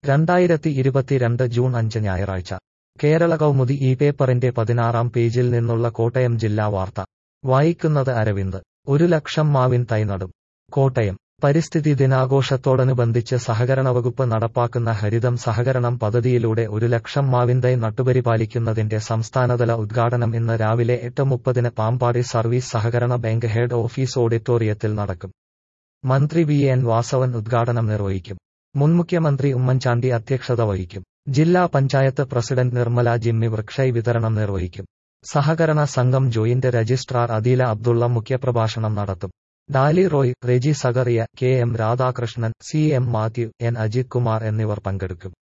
രണ്ടായിരത്തി ഇരുപത്തിരണ്ട് ജൂൺ അഞ്ച് ഞായറാഴ്ച കേരള കൗമുദി ഈ പേപ്പറിന്റെ പതിനാറാം പേജിൽ നിന്നുള്ള കോട്ടയം ജില്ലാ വാർത്ത വായിക്കുന്നത് അരവിന്ദ് ഒരു ലക്ഷം മാവിൻ തൈ നടും കോട്ടയം പരിസ്ഥിതി ദിനാഘോഷത്തോടനുബന്ധിച്ച് സഹകരണ വകുപ്പ് നടപ്പാക്കുന്ന ഹരിതം സഹകരണം പദ്ധതിയിലൂടെ ഒരു ലക്ഷം മാവിൻ തൈ നട്ടുപരിപാലിക്കുന്നതിന്റെ സംസ്ഥാനതല ഉദ്ഘാടനം ഇന്ന് രാവിലെ എട്ട് മുപ്പതിന് പാമ്പാടി സർവീസ് സഹകരണ ബാങ്ക് ഹെഡ് ഓഫീസ് ഓഡിറ്റോറിയത്തിൽ നടക്കും മന്ത്രി വി എൻ വാസവൻ ഉദ്ഘാടനം നിർവഹിക്കും മുൻ മുഖ്യമന്ത്രി ഉമ്മൻചാണ്ടി അധ്യക്ഷത വഹിക്കും ജില്ലാ പഞ്ചായത്ത് പ്രസിഡന്റ് നിർമ്മല ജിമ്മി വൃക്ഷൈ വിതരണം നിർവഹിക്കും സഹകരണ സംഘം ജോയിന്റ് രജിസ്ട്രാർ അദീല അബ്ദുള്ള മുഖ്യപ്രഭാഷണം നടത്തും Dolly Roy Reji Zacharia K M Radhakrishnan C M Mathew N Ajith Kumar എന്നിവർ പങ്കെടുക്കും